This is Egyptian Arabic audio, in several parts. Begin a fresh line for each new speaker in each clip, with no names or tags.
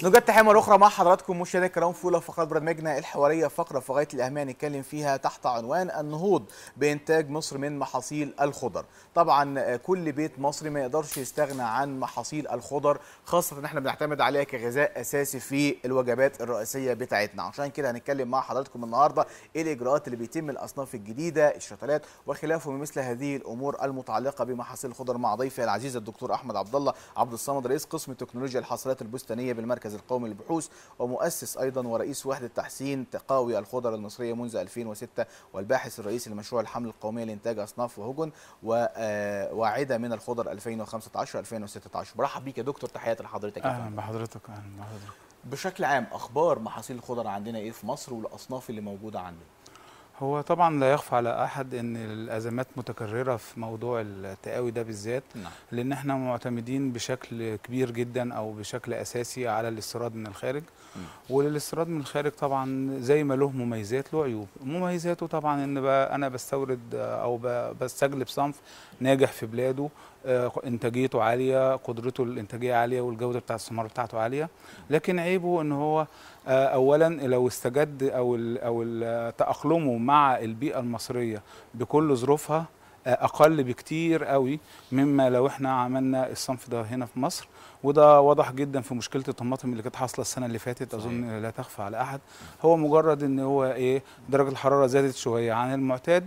نوجد تحية مرة أخرى مع حضراتكم مشاهدينا الكرام في أولى فقرات برنامجنا الحوارية فقرة في غاية الأهمية نتكلم فيها تحت عنوان النهوض بإنتاج مصر من محاصيل الخضر. طبعا كل بيت مصري ما يقدرش يستغنى عن محاصيل الخضر خاصة إن احنا بنعتمد عليها كغذاء أساسي في الوجبات الرئيسية بتاعتنا، عشان كده هنتكلم مع حضراتكم النهاردة إيه الإجراءات اللي بيتم الأصناف الجديدة، الشتلات وخلافه من مثل هذه الأمور المتعلقة بمحاصيل الخضر مع ضيفي العزيز الدكتور أحمد عبد الله عبد الصمد رئيس قسم تكنولوجيا الحاصلات البستانية بالمركز القومي للبحوث ومؤسس ايضا ورئيس وحده تحسين تقاوي الخضر المصريه منذ 2006 والباحث الرئيسي لمشروع الحمله القوميه لانتاج اصناف وهجن وواعده من الخضر 2015 2016 برحب بيك يا دكتور تحياتي لحضرتك
اهلا بحضرتك اهلا بحضرتك
بشكل عام اخبار محاصيل الخضر عندنا ايه في مصر والاصناف اللي موجوده عندنا
هو طبعا لا يخفى على احد ان الازمات متكرره في موضوع التقاوي ده بالذات
نعم.
لان احنا معتمدين بشكل كبير جدا او بشكل اساسي على الاستيراد من الخارج
م.
والاستيراد من الخارج طبعا زي ما له مميزات له عيوب مميزاته طبعا ان بقى انا بستورد او بستجلب صنف ناجح في بلاده انتاجيته عاليه قدرته الانتاجيه عاليه والجوده بتاعت الثمار بتاعته عاليه لكن عيبه ان هو اولا لو استجد او ال او ال تاقلمه مع البيئه المصريه بكل ظروفها اقل بكتير قوي مما لو احنا عملنا الصنف ده هنا في مصر وده واضح جدا في مشكله الطماطم اللي كانت حاصله السنه اللي فاتت اظن لا تخفى على احد هو مجرد ان هو ايه درجه الحراره زادت شويه عن المعتاد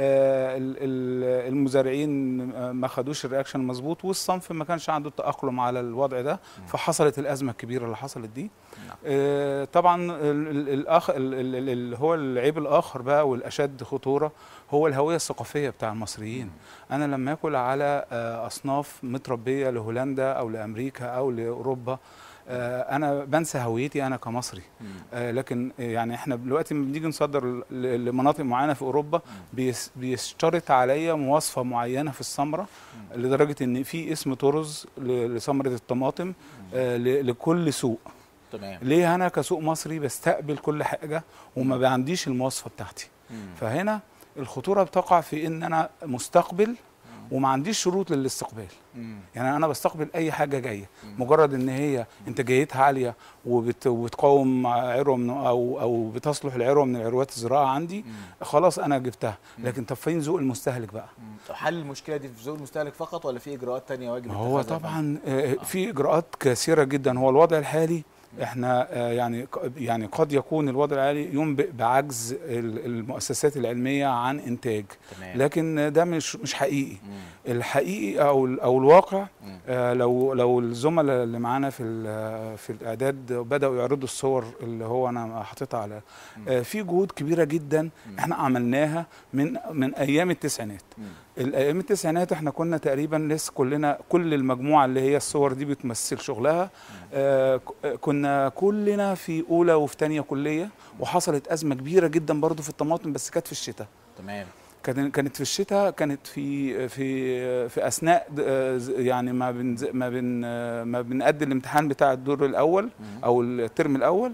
المزارعين ما خدوش الرياكشن مظبوط والصنف ما كانش عنده التاقلم على الوضع ده فحصلت الازمه الكبيره اللي حصلت دي طبعا الاخ اللي هو العيب الاخر بقى والاشد خطوره هو الهويه الثقافيه بتاع المصريين انا لما اكل على اصناف متربيه لهولندا او لامريكا او لاوروبا انا بنسى هويتي انا كمصري لكن يعني احنا دلوقتي لما بنيجي نصدر لمناطق معينه في اوروبا بيشترط عليا مواصفه معينه في السمره لدرجه ان في اسم طرز لسمره الطماطم لكل سوق
تمام
ليه انا كسوق مصري بستقبل كل حاجه وما عنديش المواصفه بتاعتي فهنا الخطوره بتقع في ان انا مستقبل وما عنديش شروط للاستقبال
مم.
يعني انا بستقبل اي حاجه جايه مجرد ان هي انتاجيتها عاليه وبت... وبتقاوم عروه من او او بتصلح العروه من العروات الزراعه عندي خلاص انا جبتها لكن طب فين ذوق المستهلك بقى
طب حل المشكله دي في ذوق المستهلك فقط ولا في اجراءات تانية واجب
هو
اتخاذها؟
طبعا آه، في اجراءات كثيره جدا هو الوضع الحالي احنا آه، يعني ق- يعني قد يكون الوضع الحالي ينبئ بعجز ال- المؤسسات العلميه عن انتاج
تمام
لكن ده مش مش حقيقي
مم.
الحقيقي او ال- او الواقع
مم.
آه لو لو الزملاء اللي معانا في ال- في الاعداد بداوا يعرضوا الصور اللي هو انا حاططها على آه في جهود كبيره جدا احنا عملناها من من ايام التسعينات
مم.
الايام التسعينات احنا كنا تقريبا لسه كلنا كل المجموعه اللي هي الصور دي بتمثل شغلها آه ك- آه، كنا كلنا في اولى وفي ثانيه كليه وحصلت ازمه كبيره جدا برضو في الطماطم بس كانت في الشتاء
تمام
كانت كانت في الشتاء كانت في في في اثناء د- آه، ز- يعني ما بن ما بن آه، ما بنأدي الامتحان بتاع الدور الاول او الترم الاول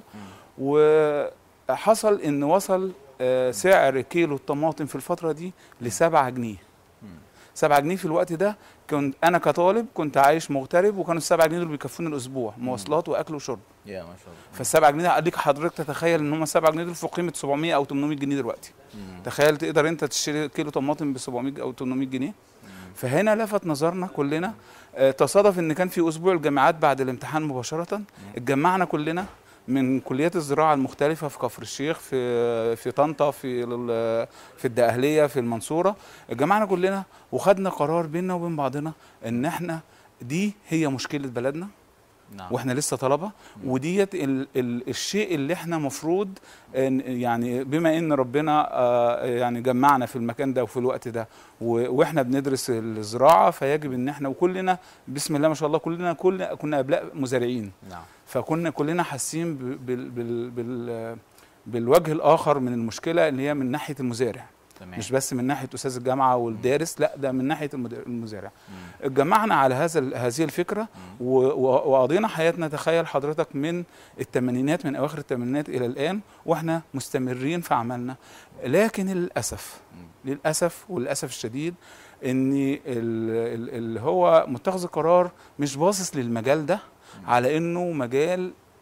وحصل ان وصل آه، سعر كيلو الطماطم في الفتره دي ل 7 جنيه 7 جنيه في الوقت ده كنت انا كطالب كنت عايش مغترب وكانوا السبعة جنيه دول بيكفوني الاسبوع مواصلات واكل وشرب
يا ما شاء الله
فالسبعة جنيه ده اديك حضرتك تتخيل ان هم 7 جنيه دول في قيمه 700 او 800 جنيه دلوقتي
مم.
تخيل تقدر انت تشتري كيلو طماطم ب 700 او 800 جنيه فهنا لفت نظرنا كلنا آه، تصادف ان كان في اسبوع الجامعات بعد الامتحان مباشره اتجمعنا كلنا من كليات الزراعه المختلفه في كفر الشيخ في في طنطا في ال- في الدقهليه في المنصوره اتجمعنا كلنا وخدنا قرار بيننا وبين بعضنا ان احنا دي هي مشكله بلدنا
نعم
واحنا لسه طلبه وديت ال ال الشيء اللي احنا مفروض إن- يعني بما ان ربنا آه، يعني جمعنا في المكان ده وفي الوقت ده و- واحنا بندرس الزراعه فيجب ان احنا وكلنا بسم الله ما شاء الله كلنا كل كنا ابناء مزارعين
نعم
فكنا كلنا حاسين ب- بال بال بال بالوجه الاخر من المشكله اللي هي من ناحيه المزارع
تمام
مش بس من ناحيه استاذ الجامعه والدارس لا ده من ناحيه المد- المزارع
مم.
اتجمعنا على هذا ال- هذه الفكره و- و- وقضينا حياتنا تخيل حضرتك من الثمانينات من اواخر الثمانينات الى الان واحنا مستمرين في عملنا لكن للاسف للاسف وللاسف الشديد ان ال- ال- اللي هو متخذ القرار مش باصص للمجال ده على انه مجال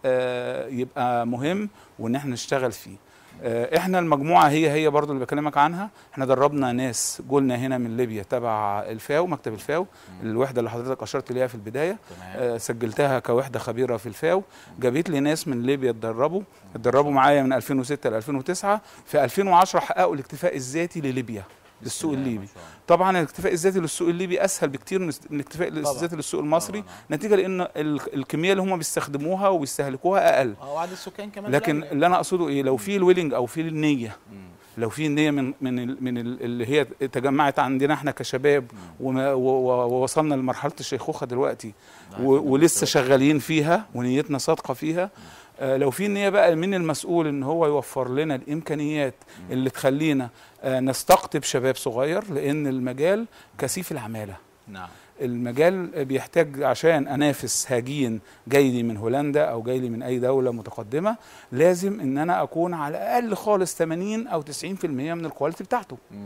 آه، يبقى مهم وان احنا نشتغل فيه آه، احنا المجموعه هي هي برضو اللي بكلمك عنها احنا دربنا ناس جولنا هنا من ليبيا تبع الفاو مكتب الفاو الوحده اللي حضرتك اشرت ليها في البدايه
تمام
آه، سجلتها كوحده خبيره في الفاو جابت لي ناس من ليبيا اتدربوا اتدربوا معايا من 2006 ل 2009 في 2010 حققوا الاكتفاء الذاتي لليبيا للسوق
بسم الله
الليبي
ما شاء الله.
طبعا الاكتفاء الذاتي للسوق الليبي اسهل بكتير من من الاكتفاء
طبعاً.
الذاتي للسوق المصري
طبعاً.
نتيجه لان ال- الكميه اللي هم بيستخدموها وبيستهلكوها اقل
اه وعدد السكان كمان
لكن
قليل.
اللي انا اقصده ايه لو في الويلنج او في النيه
مم.
لو في النيه من من ال من ال اللي هي تجمعت عندنا احنا كشباب وما- و- و- ووصلنا لمرحله الشيخوخه دلوقتي
نعم.
و- ولسه شغالين فيها ونيتنا صادقه فيها آه، لو في نيه بقى من المسؤول ان هو يوفر لنا الامكانيات اللي تخلينا آه، نستقطب شباب صغير لان المجال كثيف العماله
نعم
المجال بيحتاج عشان انافس هاجين جاي لي من هولندا او جاي لي من اي دوله متقدمه لازم ان انا اكون على الاقل خالص 80 او 90% من الكواليتي بتاعته
مم.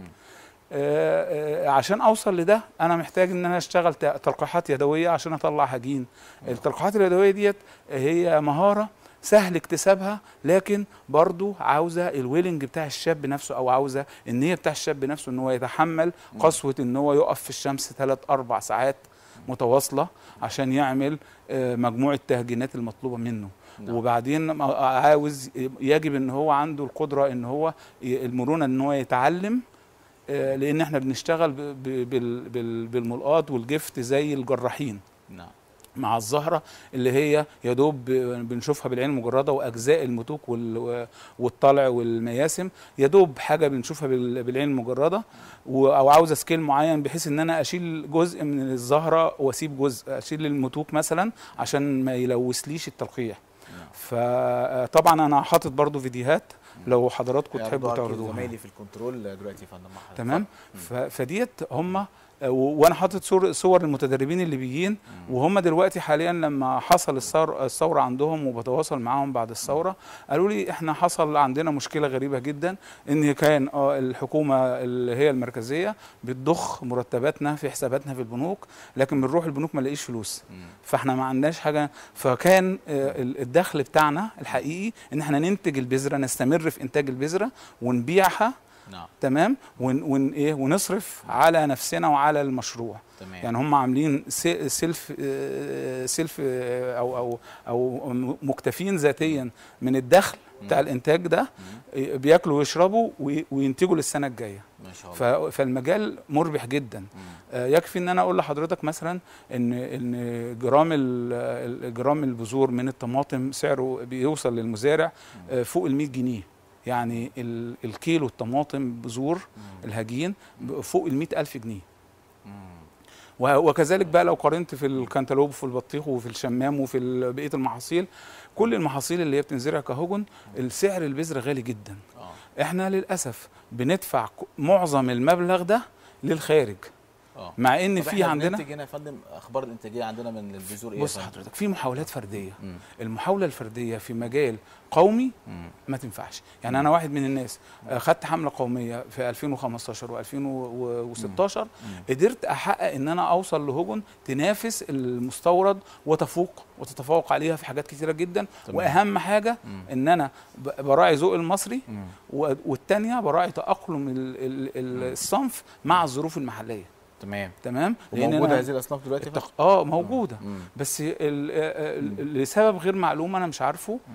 آه، آه، عشان اوصل لده انا محتاج ان انا اشتغل ت- تلقيحات يدويه عشان اطلع هجين التلقيحات اليدويه ديت هي مهاره سهل اكتسابها لكن برضو عاوزه الويلنج بتاع الشاب نفسه او عاوزه النيه بتاع الشاب نفسه ان هو يتحمل قسوه ان هو يقف في الشمس ثلاث اربع ساعات متواصله عشان يعمل آه، مجموعه تهجينات المطلوبه منه
نعم.
وبعدين م- عاوز يجب ان هو عنده القدره ان هو ي- المرونه ان هو يتعلم آه، لان احنا بنشتغل ب- ب- بال- بال- بالملقاط والجفت زي الجراحين
نعم
مع الزهره اللي هي يا دوب ب- بنشوفها بالعين المجرده واجزاء المتوك وال- والطلع والمياسم يا دوب حاجه بنشوفها بال- بالعين المجرده و- او عاوزه سكيل معين بحيث ان انا اشيل جزء من الزهره واسيب جزء اشيل المتوك مثلا عشان ما يلوثليش التلقيح
نعم.
فطبعا انا حاطط برضو فيديوهات لو حضراتكم
يعرضوها
تحبوا
أكيد
تعرضوها
زمايلي في الكنترول دلوقتي يا فندم مع حضرتك.
تمام ف- فديت هم وانا حاطط صور صور المتدربين اللي بيجين وهم دلوقتي حاليا لما حصل الثور الثوره عندهم وبتواصل معاهم بعد الثوره قالوا لي احنا حصل عندنا مشكله غريبه جدا ان كان اه الحكومه اللي هي المركزيه بتضخ مرتباتنا في حساباتنا في البنوك لكن بنروح البنوك ما نلاقيش فلوس
مم.
فاحنا ما عندناش حاجه فكان آه، ال- الدخل بتاعنا الحقيقي ان احنا ننتج البذره نستمر في انتاج البذره ونبيعها
نعم
تمام ون ون ايه ونصرف على نفسنا وعلى المشروع
تمام
يعني هم عاملين سي- سيلف آه، سيلف آه، او او او م- مكتفين ذاتيا من الدخل بتاع الانتاج ده
مم.
آه، بياكلوا ويشربوا وي- وينتجوا للسنه الجايه
ما شاء الله
ف- فالمجال مربح جدا
مم.
آه، يكفي ان انا اقول لحضرتك مثلا ان ان جرام ال- ال- جرام البذور من الطماطم سعره بيوصل للمزارع آه، فوق ال 100 جنيه يعني ال- الكيلو الطماطم بذور
مم.
الهجين ب- فوق ال 100 ألف جنيه
مم.
و- وكذلك بقى لو قارنت في الكنتالوب وفي البطيخ وفي الشمام وفي ال- بقيه المحاصيل كل المحاصيل اللي هي بتنزرع كهجن السعر البذره غالي جدا
اه
احنا للاسف بندفع ك- معظم المبلغ ده للخارج
اه
مع ان
طب
في
إحنا
عندنا
بننتج هنا يا فندم اخبار الانتاجيه عندنا من البذور ايه يا
بص
فندم؟
حضرتك في محاولات فرديه
مم.
المحاوله الفرديه في مجال قومي
مم.
ما تنفعش يعني انا واحد من الناس آه، خدت حمله قوميه في 2015 و2016
مم.
قدرت احقق ان انا اوصل لهجن تنافس المستورد وتفوق وتتفوق عليها في حاجات كتيره جدا
تمام.
واهم حاجه
مم.
ان انا ب- براعي ذوق المصري
مم.
و- والتانيه براعي تاقلم ال- ال- ال- الصنف مع الظروف المحليه
تمام
تمام
وموجوده
أنا
هذه الاصناف دلوقتي يا فندم؟
التق... اه موجوده
مم.
بس ال... آه، ال- لسبب غير معلوم انا مش عارفه
مم.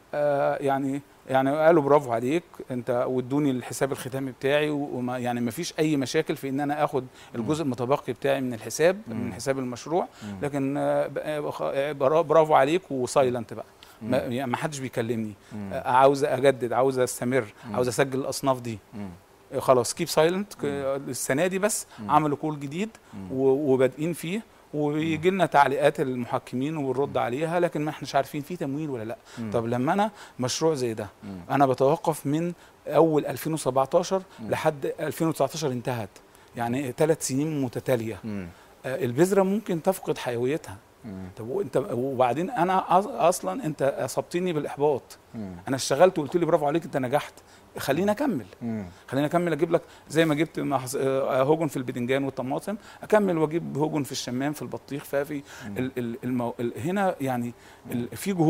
آه يعني يعني قالوا برافو عليك انت وادوني الحساب الختامي بتاعي وما يعني ما فيش اي مشاكل في ان انا اخد الجزء المتبقي بتاعي من الحساب
مم.
من حساب المشروع
مم.
لكن آه ب- آه، بخ- آه، برا- برافو عليك وسايلنت بقى ما
مم.
يعني ما حدش بيكلمني
مم.
آه عاوز اجدد عاوز استمر
مم.
عاوز اسجل الاصناف دي
مم.
آه، خلاص كيب سايلنت السنه دي بس
مم.
عملوا كول جديد
مم.
و- وبادئين فيه ويجي لنا تعليقات المحكمين وبنرد عليها لكن ما احناش عارفين في تمويل ولا لا
مم.
طب لما انا مشروع زي ده
مم.
انا بتوقف من اول 2017
مم.
لحد 2019 انتهت يعني ثلاث سنين متتاليه
مم.
آه، البذره ممكن تفقد حيويتها
مم.
طب وانت وبعدين انا أص- اصلا انت اصبتني بالاحباط
مم.
انا اشتغلت وقلت لي برافو عليك انت نجحت خليني اكمل
مم.
خليني اكمل اجيب لك زي ما جبت محص- آه، هوجن في البدنجان والطماطم اكمل واجيب هوجن في الشمام في البطيخ ففي ال ال المو ال هنا يعني ال في جهود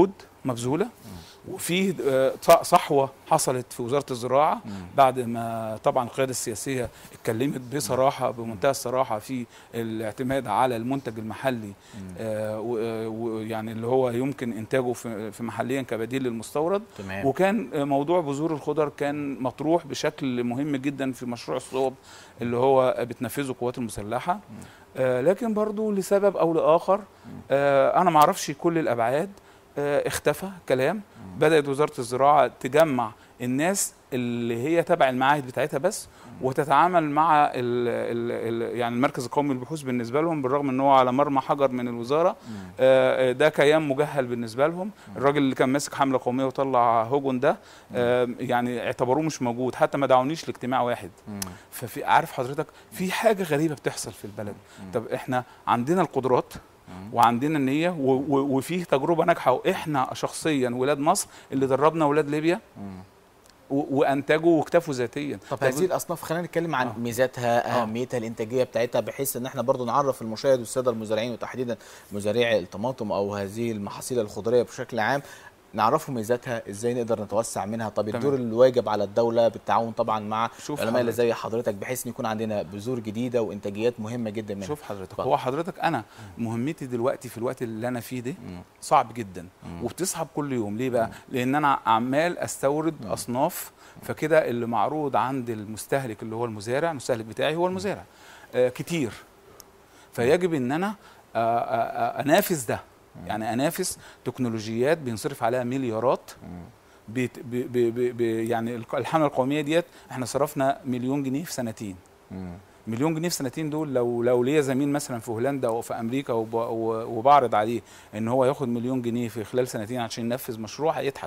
مبذوله وفي آه، ص- صحوه حصلت في وزاره الزراعه بعد ما طبعا القياده السياسيه اتكلمت بصراحه بمنتهى الصراحه في الاعتماد على المنتج المحلي آه، و- آه، ويعني اللي هو يمكن انتاجه في في محليا كبديل للمستورد
تمام
وكان موضوع بذور الخضر كان مطروح بشكل مهم جدا في مشروع الصوب اللي هو بتنفذه القوات المسلحه آه لكن برضو لسبب او لاخر آه انا ما اعرفش كل الابعاد آه اختفى كلام بدات وزاره الزراعه تجمع الناس اللي هي تبع المعاهد بتاعتها بس وتتعامل مع ال ال ال يعني المركز القومي للبحوث بالنسبه لهم بالرغم ان هو على مرمى حجر من الوزاره آه، آه، ده كيان مجهل بالنسبه لهم الراجل اللي كان ماسك حمله قوميه وطلع هوجن ده آه، يعني اعتبروه مش موجود حتى ما دعونيش لاجتماع واحد ففي عارف حضرتك في حاجه غريبه بتحصل في البلد طب احنا عندنا القدرات وعندنا النيه و- و- وفيه تجربه ناجحه واحنا شخصيا ولاد مصر اللي دربنا ولاد ليبيا و- وانتجوا واكتفوا ذاتيا
طب هذه الاصناف خلينا نتكلم عن
آه.
ميزاتها اهميتها الانتاجيه بتاعتها بحيث ان احنا برضو نعرف المشاهد والساده المزارعين وتحديدا مزارعي الطماطم او هذه المحاصيل الخضريه بشكل عام نعرفهم ميزاتها ازاي نقدر نتوسع منها طب
تمام.
الدور الواجب على الدوله بالتعاون طبعا مع
شوف
العلماء اللي
حضرتك.
زي حضرتك بحيث ان يكون عندنا بذور جديده وانتاجيات مهمه جدا منها
شوف حضرتك
اتفضل.
هو حضرتك انا مهمتي دلوقتي في الوقت اللي انا فيه ده صعب جدا وبتصعب كل يوم ليه بقى لان انا عمال استورد اصناف فكده اللي معروض عند المستهلك اللي هو المزارع المستهلك بتاعي هو المزارع آه كتير فيجب ان انا آه آه آه انافس ده يعني انافس تكنولوجيات بينصرف عليها مليارات بيت بي بي بي بي يعني الق- الحمله القوميه ديت احنا صرفنا مليون جنيه في سنتين مليون جنيه في سنتين دول لو لو ليا زميل مثلا في هولندا او في امريكا وب- و- وبعرض عليه ان هو ياخد مليون جنيه في خلال سنتين عشان ينفذ مشروع هيضحك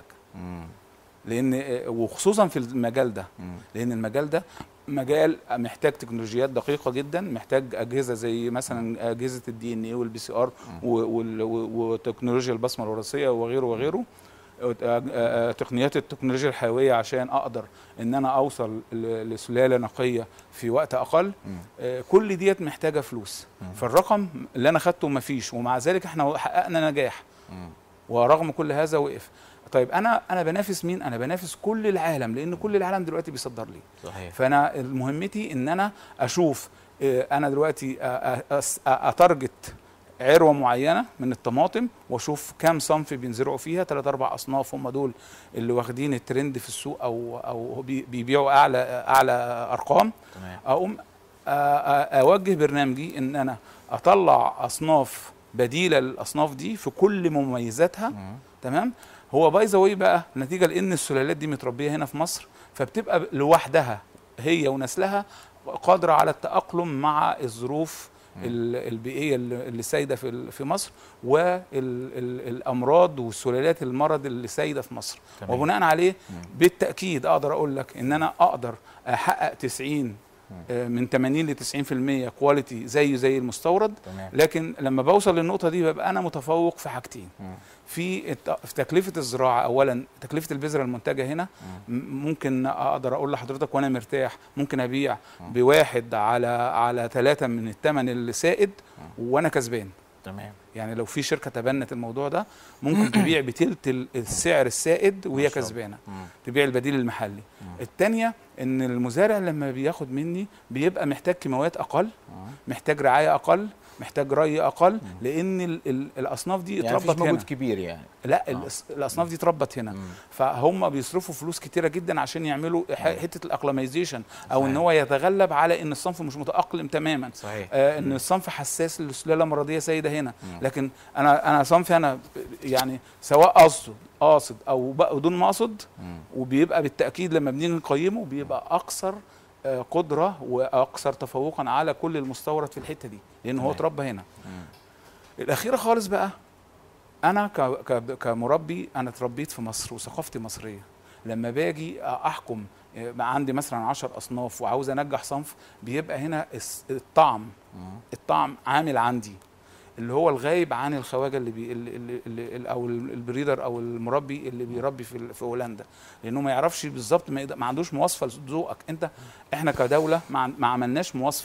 لان وخصوصا في المجال ده لان المجال ده مجال محتاج تكنولوجيات دقيقه جدا محتاج اجهزه زي مثلا اجهزه الدي ان اي والبي سي ار وتكنولوجيا البصمه الوراثيه وغيره وغيره آه، آه، تقنيات التكنولوجيا الحيويه عشان اقدر ان انا اوصل ل- لسلاله نقيه في وقت اقل آه، كل ديت محتاجه فلوس فالرقم اللي انا خدته مفيش ومع ذلك احنا حققنا نجاح ورغم كل هذا وقف طيب انا انا بنافس مين انا بنافس كل العالم لان كل العالم دلوقتي بيصدر لي
صحيح
فانا مهمتي ان انا اشوف آه، انا دلوقتي أ- أ- أس- أ- اتارجت عروه معينه من الطماطم واشوف كام صنف بينزرعوا فيها ثلاث اربع اصناف هم دول اللي واخدين الترند في السوق او او بي- بيبيعوا اعلى اعلى ارقام
تمام
اقوم أ- أ- اوجه برنامجي ان انا اطلع اصناف بديله للاصناف دي في كل مميزاتها تمام هو باي ذا واي بقى نتيجه لان السلالات دي متربيه هنا في مصر فبتبقى لوحدها هي ونسلها قادره على التاقلم مع الظروف ال- البيئيه اللي اللي سايده في ال- في مصر والامراض والسلالات المرض اللي سايده في مصر
تمام.
وبناء عليه بالتاكيد اقدر اقول لك ان انا اقدر احقق 90 آه، من 80 ل 90% كواليتي زيه زي المستورد
تمام
لكن لما بوصل للنقطه دي ببقى انا متفوق في حاجتين في الت- في تكلفه الزراعه اولا تكلفه البذره المنتجه هنا م- ممكن اقدر اقول لحضرتك وانا مرتاح ممكن ابيع بواحد على على ثلاثة من الثمن السائد وانا كسبان
تمام
يعني لو في شركه تبنت الموضوع ده ممكن تبيع بتلت ال- السعر السائد وهي
ما شاء الله.
كسبانه
مم.
تبيع البديل المحلي الثانيه ان المزارع لما بياخد مني بيبقى محتاج كيماويات اقل محتاج رعايه اقل محتاج ري اقل لان ال ال الاصناف دي
يعني مفيش
اتربت هنا
مجهود كبير يعني
لا الأص- الاصناف دي اتربت هنا فهم بيصرفوا فلوس كتيره جدا عشان يعملوا ح- حته الاقلمايزيشن او ان
صحيح.
هو يتغلب على ان الصنف مش متاقلم تماما
صحيح
آه ان الصنف حساس لسلاله مرضيه سيده هنا لكن انا انا صنفي انا يعني سواء قاصد قاصد او بقى بدون مقصد وبيبقى بالتاكيد لما بنيجي نقيمه بيبقى اكثر آه، قدره واكثر تفوقا على كل المستورد في الحته دي لان هو
تمام.
اتربى هنا الاخيره خالص بقى انا ك- ك- كمربي انا اتربيت في مصر وثقافتي مصريه لما باجي احكم آه، عندي مثلا عشر اصناف وعاوز انجح صنف بيبقى هنا الس- الطعم الطعم عامل عندي اللي هو الغايب عن الخواجه اللي, بي اللي, اللي, اللي او البريدر او المربي اللي بيربي في ال- في هولندا لانه ما يعرفش بالظبط ما, يقدر- ما عندوش مواصفه لذوقك انت احنا كدوله ما, عن- ما عملناش مواصفه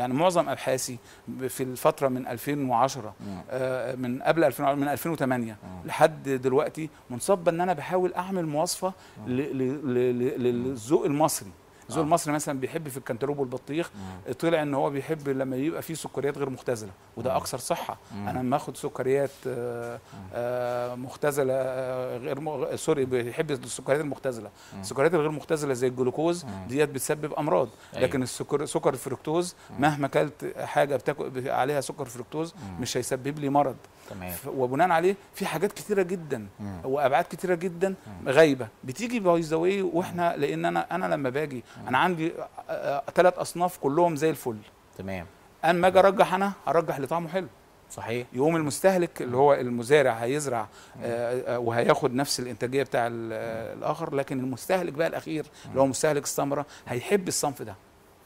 يعني معظم ابحاثي ب- في الفتره من 2010
مم.
آه، من قبل 2000 من 2008
مم.
لحد دلوقتي منصبه ان انا بحاول اعمل مواصفه ل- ل- ل- ل- للذوق المصري الذوق
آه.
المصري مثلا بيحب في الكنتالوب والبطيخ
مم.
طلع ان هو بيحب لما يبقى فيه سكريات غير مختزله وده
مم.
اكثر صحه
مم.
انا لما اخد سكريات آه، آه، مختزله آه، غير م... سوري بيحب السكريات المختزله
مم.
السكريات الغير مختزله زي الجلوكوز
مم.
ديت بتسبب امراض
أيوة.
لكن السكر سكر الفركتوز مهما اكلت حاجه بتاكل عليها سكر فركتوز
مم.
مش هيسبب لي مرض
تمام
ف- وبناء عليه في حاجات كتيره جدا
مم.
وابعاد كتيره جدا غايبه بتيجي باي ذا واي واحنا لان انا انا لما باجي انا عندي ثلاث اصناف كلهم زي الفل
تمام
انا ما اجي ارجح انا ارجح اللي طعمه حلو
صحيح
يقوم المستهلك اللي هو المزارع هيزرع آه، آه، وهياخد نفس الانتاجيه بتاع ال- آه، الاخر لكن المستهلك بقى الاخير اللي هو مستهلك الثمره هيحب الصنف ده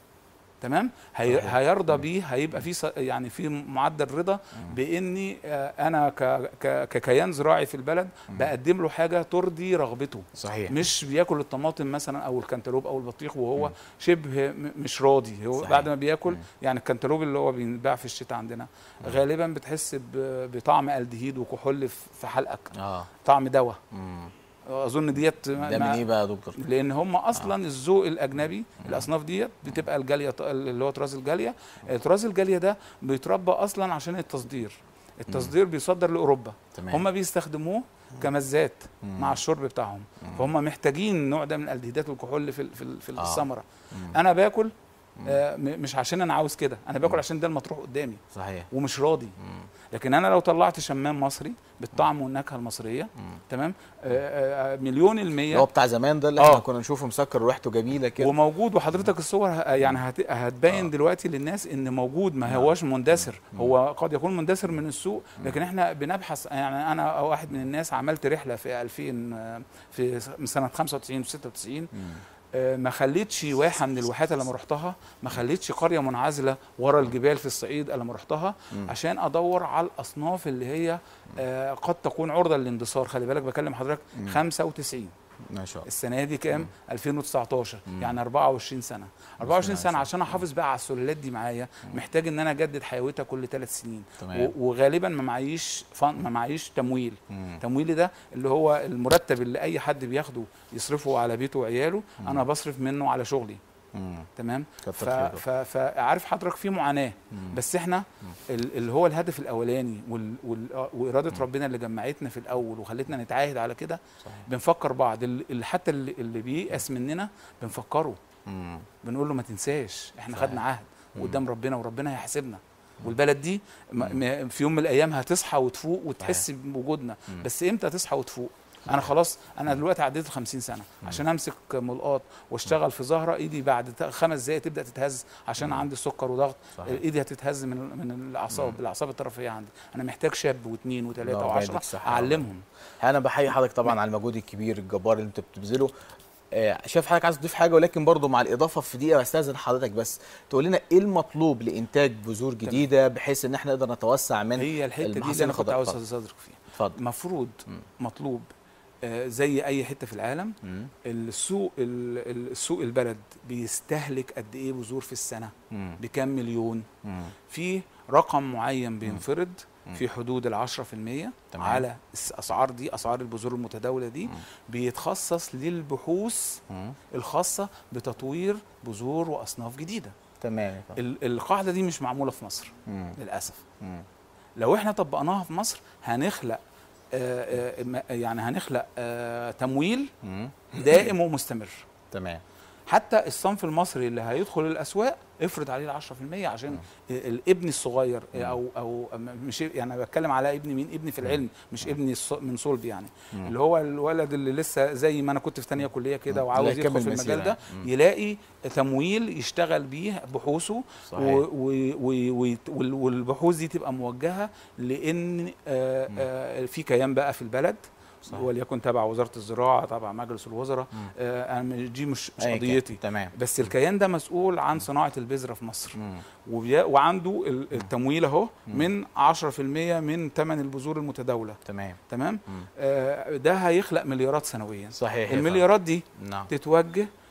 تمام هي
صحيح.
هيرضى بيه هيبقى في ص- يعني في معدل رضا باني آه، انا ك- ك- ككيان زراعي في البلد بقدم له حاجه ترضي رغبته
صحيح
مش بياكل الطماطم مثلا او الكنتالوب او البطيخ وهو شبه م- مش راضي هو
صحيح.
بعد ما بياكل
مم.
يعني الكنتالوب اللي هو بينباع في الشتاء عندنا غالبا بتحس ب- بطعم الدهيد وكحول في في حلقك
اه
طعم دواء
مم.
اظن ديت ما-
ده من
ما-
ايه بقى يا دكتور
لان هم اصلا الذوق الاجنبي الاصناف ديت بتبقى الجاليه اللي هو طراز الجاليه طراز الجاليه ده بيتربى اصلا عشان التصدير التصدير بيصدر لاوروبا
تمام
هم بيستخدموه كمزات
مم.
مع الشرب بتاعهم فهم محتاجين النوع ده من الالدهيدات والكحول في ال- في ال- في
آه.
الثمره
مم.
انا باكل آه م- مش عشان انا عاوز كده انا باكل عشان ده المطروح قدامي
صحيح
ومش راضي
مم.
لكن انا لو طلعت شمام مصري بالطعم والنكهه المصريه
مم.
تمام آه آه مليون
اللي هو
المية
بتاع زمان ده اللي
آه.
احنا كنا نشوفه مسكر وريحته جميله كده
وموجود وحضرتك الصور ه- يعني هت- هتبين
آه.
دلوقتي للناس ان موجود ما هواش مندثر هو قد يكون مندثر من السوق لكن احنا بنبحث يعني انا واحد من الناس عملت رحله في 2000 آه، في س- من سنه 95 و 96
مم.
آه، ما خليتش واحه من الواحات اللي لما رحتها ما خليتش قريه منعزله ورا الجبال في الصعيد اللي لما رحتها
مم.
عشان ادور على الاصناف اللي هي آه، قد تكون عرضه للاندثار خلي بالك بكلم حضرتك 95
ما شاء الله
السنه دي كام 2019
مم.
يعني 24 سنه 24 سنه
عشان.
عشان احافظ بقى على السلالات دي معايا محتاج ان انا اجدد حيويتها كل ثلاث سنين
تمام.
و- وغالبا ما معيش فن ما معيش تمويل
مم.
تمويلي ده اللي هو المرتب اللي اي حد بياخده يصرفه على بيته وعياله انا بصرف منه على شغلي
مم.
تمام
كتر
ف-
خيرك.
ف- فعارف حضرتك في معاناه
مم.
بس احنا ال- اللي هو الهدف الاولاني وال- وال- واراده ربنا اللي جمعتنا في الاول وخلتنا نتعاهد على كده
صحيح.
بنفكر بعض ال- اللي حتى اللي, اللي بييأس مننا بنفكره
مم.
بنقول له ما تنساش احنا
صحيح.
خدنا عهد قدام ربنا وربنا هيحاسبنا والبلد دي م- م- في يوم من الايام هتصحى وتفوق وتحس بوجودنا
مم.
بس امتى تصحى وتفوق انا خلاص انا دلوقتي عديت ال 50 سنه عشان امسك ملقاط واشتغل في زهره ايدي بعد ت- خمس دقائق تبدا تتهز عشان عندي سكر وضغط
صحيح.
ايدي هتتهز من من الاعصاب الاعصاب الطرفيه عندي انا محتاج شاب واثنين وثلاثه
الله
وعشرة
يبارك صحة
اعلمهم
انا بحيي حضرتك طبعا على المجهود الكبير الجبار اللي انت بتبذله آه، شايف حضرتك عايز تضيف حاجه ولكن برضو مع الاضافه في دقيقه استاذن حضرتك بس تقول لنا ايه المطلوب لانتاج بذور جديده بحيث ان احنا نقدر نتوسع من
هي الحته دي اللي
المحاصيل
انا كنت
الخضراء.
عاوز
اتفضل.
اصدرك فيها
اتفضل
مفروض
مم.
مطلوب آه، زي اي حته في العالم
مم.
السوق ال- ال- السوق البلد بيستهلك قد ايه بذور في السنه
مم.
بكام مليون
مم.
في رقم معين بينفرض
مم.
في حدود ال 10%
تمام.
على الاسعار دي اسعار البذور المتداوله دي
مم.
بيتخصص للبحوث
مم.
الخاصه بتطوير بذور واصناف جديده
تمام يا فندم.
ال- القاعده دي مش معموله في مصر
مم.
للاسف
مم.
لو احنا طبقناها في مصر هنخلق آه، آه، ما- يعني هنخلق آه، تمويل
مم.
دائم ومستمر
تمام
حتى الصنف المصري اللي هيدخل الاسواق افرض عليه ال 10% عشان الابن الصغير او او مش يعني انا بتكلم على ابني مين ابني في العلم مش ابني الص- من صلب يعني
مم.
اللي هو الولد اللي لسه زي ما انا كنت في ثانيه كليه كده
مم.
وعاوز
لا يكمل
يدخل في
مسيرة
المجال ده
يعني. مم.
يلاقي تمويل يشتغل بيه بحوثه
صحيح.
و و و و وال- والبحوث دي تبقى موجهه لان آه آه في كيان بقى في البلد
صحيح.
وليكن تبع وزاره الزراعه تبع مجلس الوزراء
مم.
آه أنا دي مش مش
أيا كان.
قضيتي
تمام
بس الكيان ده مسؤول عن صناعه البذره في مصر
مم.
وبي- وعنده ال- التمويل اهو
مم.
من 10% من ثمن البذور المتداوله
تمام
تمام
مم.
آه ده هيخلق مليارات سنويا
صحيح يا
المليارات دي
فندم. نعم
تتوجه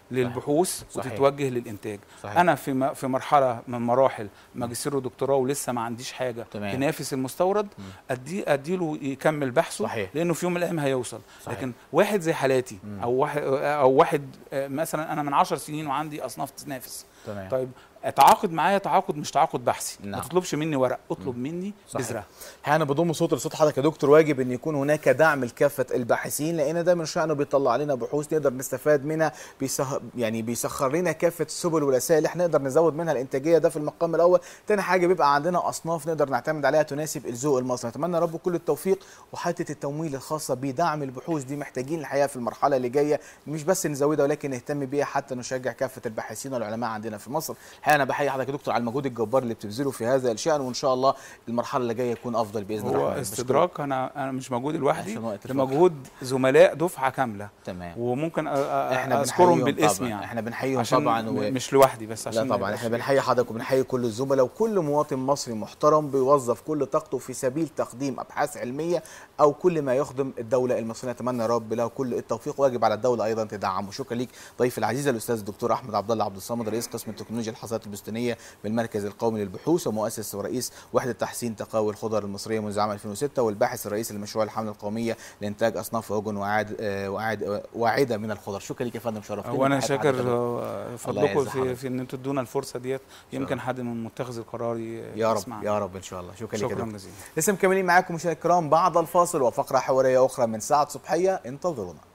للبحوث
صحيح.
وتتوجه للانتاج
صحيح.
انا في م- في مرحله من مراحل ماجستير ودكتوراه ولسه ما عنديش حاجه
تمام.
تنافس المستورد ادي اديله يكمل بحثه
صحيح.
لانه في يوم من الايام هيوصل
صحيح.
لكن واحد زي حالاتي او واحد او واحد آه، مثلا انا من 10 سنين وعندي اصناف تنافس
تمام
طيب اتعاقد معايا تعاقد مش تعاقد بحثي
نعم.
ما تطلبش مني ورق اطلب مني
صحيح.
بذره
احيانا بضم صوت لصوت حضرتك يا دكتور واجب ان يكون هناك دعم لكافه الباحثين لان ده من شانه بيطلع علينا بحوث نقدر نستفاد منها بيسه يعني بيسخر لنا كافه السبل والوسائل اللي احنا نقدر نزود منها الانتاجيه ده في المقام الاول تاني حاجه بيبقى عندنا اصناف نقدر نعتمد عليها تناسب الذوق المصري نتمنى يا رب كل التوفيق وحته التمويل الخاصه بدعم البحوث دي محتاجين الحقيقه في المرحله اللي جايه مش بس نزودها ولكن نهتم بيها حتى نشجع كافه الباحثين والعلماء عندنا في مصر الحقيقه انا بحيي حضرتك يا دكتور على المجهود الجبار اللي بتبذله في هذا الشان وان شاء الله المرحله اللي جايه يكون افضل باذن الله
هو
الرحمن.
استدراك انا انا مش موجود لوحدي
عشان وقت
ده
الفقر.
مجهود زملاء دفعه كامله
تمام
وممكن أ- أ-
احنا
اذكرهم
بنحييهم
بالاسم
طبعاً.
يعني
احنا بنحييهم
عشان
طبعا و...
م- مش لوحدي بس عشان
لا
ما
طبعا
يبقاش
احنا
في-
بنحيي حضرتك وبنحيي كل الزملاء وكل مواطن مصري محترم بيوظف كل طاقته في سبيل تقديم ابحاث علميه او كل ما يخدم الدوله المصريه نتمنى يا رب له كل التوفيق واجب على الدوله ايضا تدعمه شكرا ليك ضيف العزيز الاستاذ الدكتور احمد عبد الله عبد الصمد رئيس قسم التكنولوجيا الحصاد البستانيه بالمركز القومي للبحوث ومؤسس ورئيس وحده تحسين تقاوي الخضر المصريه منذ عام 2006 والباحث الرئيسي لمشروع الحمله القوميه لانتاج اصناف وجن وعاد آه، وعاد آه، واعده من الخضر شكرا ليك يا فندم شرفتنا
وانا
بحياة
شاكر
حضرتك.
آه، فضلكم
يعز
في,
حضرتك.
في ان انتوا تدونا الفرصه ديت يمكن حد من متخذ القرار ي-
يا رب
يسمعنا.
يا رب ان شاء الله شكرا لك يا
شكرا
دكتور
جزيلا
لسه مكملين معاكم مشاهدينا الكرام بعد الفاصل وفقره حواريه اخرى من ساعه صبحيه انتظرونا